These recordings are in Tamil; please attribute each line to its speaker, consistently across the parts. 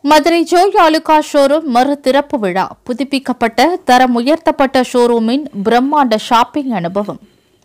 Speaker 1: மதுரை ஜோய் ஆலுகா ஷோரூம் மறு திறப்பு விழா புதுப்பிக்கப்பட்ட தரம் உயர்த்தப்பட்ட ஷோரூமின் பிரம்மாண்ட ஷாப்பிங் அனுபவம்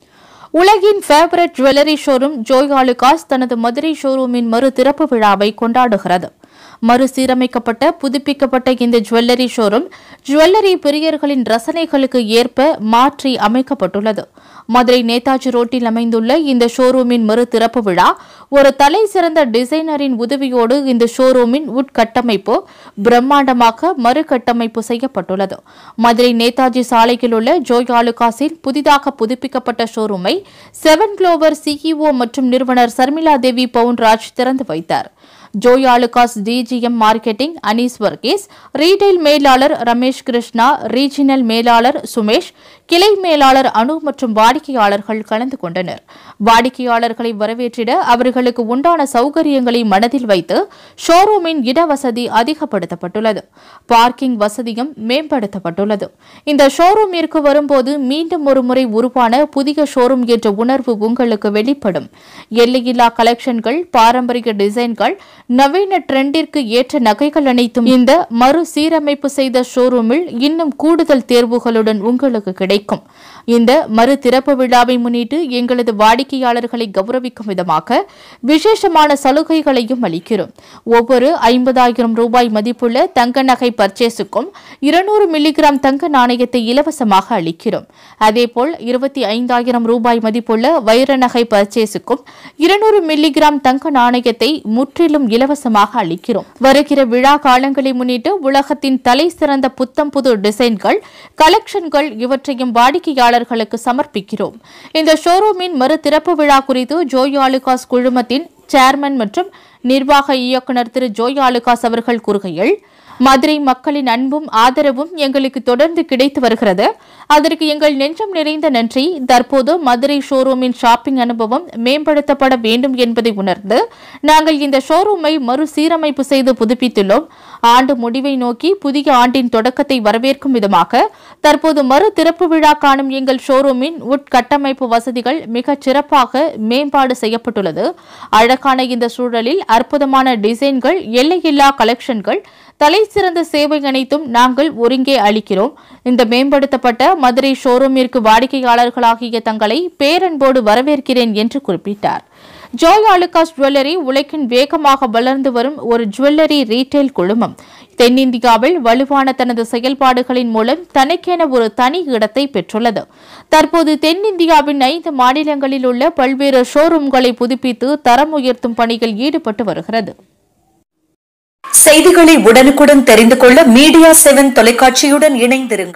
Speaker 1: உலகின் favourite jewellery showroom Joy Alukkas தனது மதுரை ஷோரூமின் மறு திறப்பு விழாவை கொண்டாடுகிறது மறுசீரமைக்கப்பட்ட புதுப்பிக்கப்பட்ட இந்த ஜுவல்லரி ஷோரூம் ஜுவல்லரி பிரியர்களின் ரசனைகளுக்கு ஏற்ப மாற்றி அமைக்கப்பட்டுள்ளது மதுரை நேதாஜி ரோட்டில் அமைந்துள்ள இந்த ஷோரூமின் மறு திறப்பு விழா ஒரு தலை சிறந்த டிசைனரின் உதவியோடு இந்த ஷோரூமின் உட்கட்டமைப்பு பிரம்மாண்டமாக மறுகட்டமைப்பு செய்யப்பட்டுள்ளது மதுரை நேதாஜி சாலையில் உள்ள ஜோய் ஆலுகாஸில் புதிதாக புதுப்பிக்கப்பட்ட ஷோரூமை செவன் குளோவர் சிஇஓ மற்றும் நிறுவனர் சர்மிளா தேவி பவுன்ராஜ் திறந்து வைத்தார் Joy Alukkas DGM marketing Anees Varghese retail மேலாளர் ரமேஷ் கிருஷ்ணா ரீஜினல் மேலாளர் சுமேஷ் கிளை மேலாளர் அனு மற்றும் வாடிக்கையாளர்கள் கலந்து கொண்டனர் வாடிக்கையாளர்களை வரவேற்றிட அவர்களுக்கு உண்டான சௌகரியங்களை மனதில் வைத்து ஷோரூமின் இடவசதி அதிகப்படுத்தப்பட்டுள்ளது பார்க்கிங் வசதியும் மேம்படுத்தப்பட்டுள்ளது இந்த ஷோரூமிற்கு வரும்போது மீண்டும் ஒரு முறை உருவான புதிய ஷோரூம் என்ற உணர்வு உங்களுக்கு வெளிப்படும் எல்லையில்லா கலெக்ஷன்கள் பாரம்பரிய டிசைன்கள் நவீன ட்ரெண்டிற்கு ஏற்ற நகைகள் அனைத்தும் இந்த மறு சீரமைப்பு செய்த ஷோரூமில் இன்னும் கூடுதல் தேர்வுகளுடன் உங்களுக்கு கிடைக்கும் இந்த மறு திறப்பு விழாவை முன்னிட்டு எங்களது வாடிக்கையாளர்களை கௌரவிக்கும் விதமாக விசேஷமான சலுகைகளையும் அளிக்கிறோம் ஒவ்வொரு ஐம்பதாயிரம் ரூபாய் மதிப்புள்ள தங்க நகை பர்ச்சேஸுக்கும் இருநூறு மில்லிகிராம் தங்க நாணயத்தை இலவசமாக அளிக்கிறோம் அதேபோல் இருபத்தி ஐந்தாயிரம் ரூபாய் மதிப்புள்ள வைர நகை பர்ச்சேஸுக்கும் இருநூறு மில்லிகிராம் தங்க நாணயத்தை முற்றிலும் இலவசமாக அளிக்கிறோம் வருகிற விழா காலங்களை முன்னிட்டு உலகத்தின் தலை சிறந்த புத்தம் புது டிசைன்கள் கலெக்ஷன்கள் இவற்றையும் வாடிக்கையாளர்களுக்கு சமர்ப்பிக்கிறோம் இந்த ஷோரூமின் மறு திறப்பு விழா குறித்து ஜோய் ஆலுகாஸ் குழுமத்தின் சேர்மன் மற்றும் நிர்வாக இயக்குநர் திரு ஜோய் ஆலுகாஸ் அவர்கள் கூறுகையில் மதுரை மக்களின் அன்பும் ஆதரவும் எங்களுக்கு தொடர்ந்து கிடைத்து வருகிறது அதற்கு எங்கள் நெஞ்சம் நிறைந்த நன்றி தற்போது மதுரை ஷோரூமின் ஷாப்பிங் அனுபவம் மேம்படுத்தப்பட வேண்டும் என்பதை உணர்ந்து நாங்கள் இந்த ஷோரூமை மறுசீரமைப்பு செய்து புதுப்பித்துள்ளோம் ஆண்டு முடிவை நோக்கி புதிய ஆண்டின் தொடக்கத்தை வரவேற்கும் விதமாக தற்போது மறு திறப்பு விழா காணும் எங்கள் ஷோரூமின் உட்கட்டமைப்பு வசதிகள் மிகச் சிறப்பாக மேம்பாடு செய்யப்பட்டுள்ளது அழகான இந்த சூழலில் அற்புதமான டிசைன்கள் எல்லையில்லா கலெக்ஷன்கள் தலை சிறந்த சேவை அனைத்தும் நாங்கள் ஒருங்கே அளிக்கிறோம் இந்த மேம்படுத்தப்பட்ட மதுரை ஷோரூமிற்கு வாடிக்கையாளர்களாகிய தங்களை பேரன்போடு வரவேற்கிறேன் என்று குறிப்பிட்டார் ஜோய் ஆலுகாஸ் ஜுவல்லரி உலகின் வேகமாக வளர்ந்து வரும் ஒரு ஜுவல்லரி ரீட்டைல் குழுமம் தென்னிந்தியாவில் வலுவான தனது செயல்பாடுகளின் மூலம் தனக்கென ஒரு தனி இடத்தை பெற்றுள்ளது தற்போது தென்னிந்தியாவின் ஐந்து மாநிலங்களில் உள்ள பல்வேறு ஷோரூம்களை புதுப்பித்து தரம் உயர்த்தும் பணியில் ஈடுபட்டு வருகிறது
Speaker 2: செய்திகளை உடனுக்குடன் தெரிந்து கொள்ள மீடியா செவன் தொலைக்காட்சியுடன் இணைந்திருங்கள்